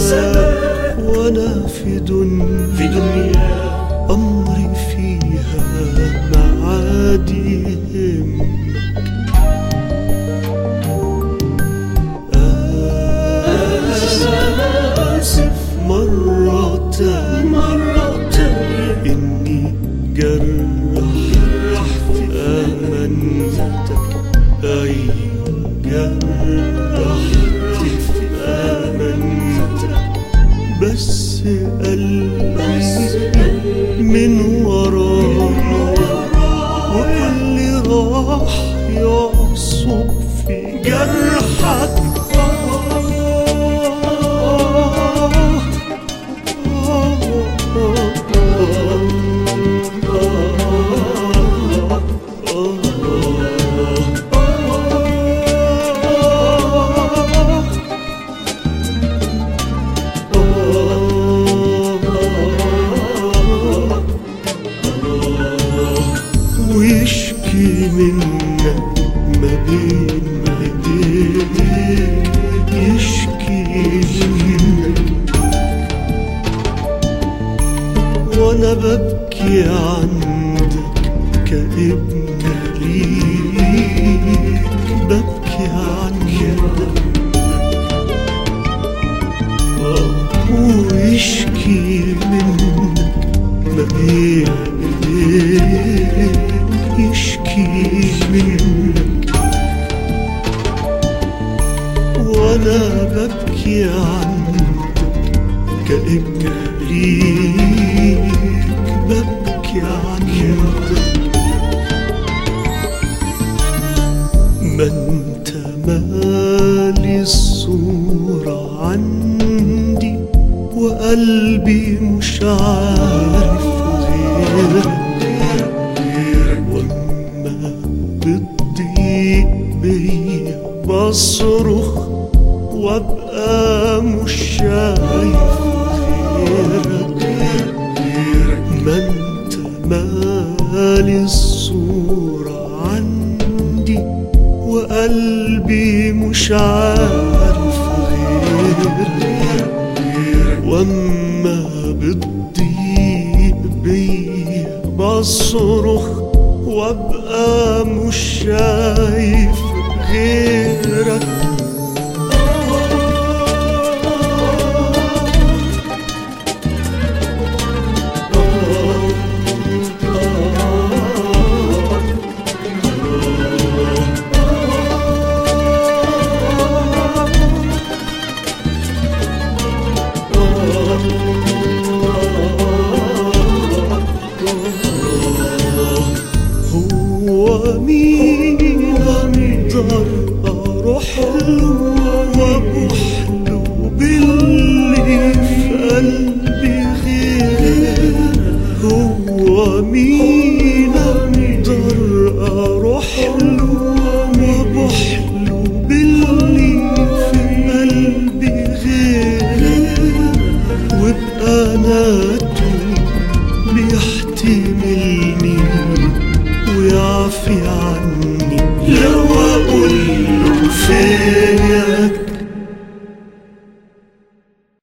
وانا في دنيا في دنيا امري فيها معادي يهمك آسف مرة تانية مرة تانية إني جرحت أمانتك أيوة جرحت في أمانتك بس قلبي من وراك واللي راح يعصب في جرحك ويشكي منك ما بين ايديك يشكي منك وانا ببكي عندك كابن ليك ببكي عنك ويشكي منك ما بين ايديك يشكي منك وانا ببكي عنك كابن ليك ببكي عنك ما انت مالي الصورة عندي وقلبي مش عارف غيرك وما بتضيق بيا بصرخ وابقى مش شايف غيرك ما انت مالي الصورة عندي وقلبي مش عارف غيرك واما بتضيق بيا بصرخ وابقى مش شايف غيرك هو مين اقدر اروح له وابوح له باللي في قلبي غير هو مين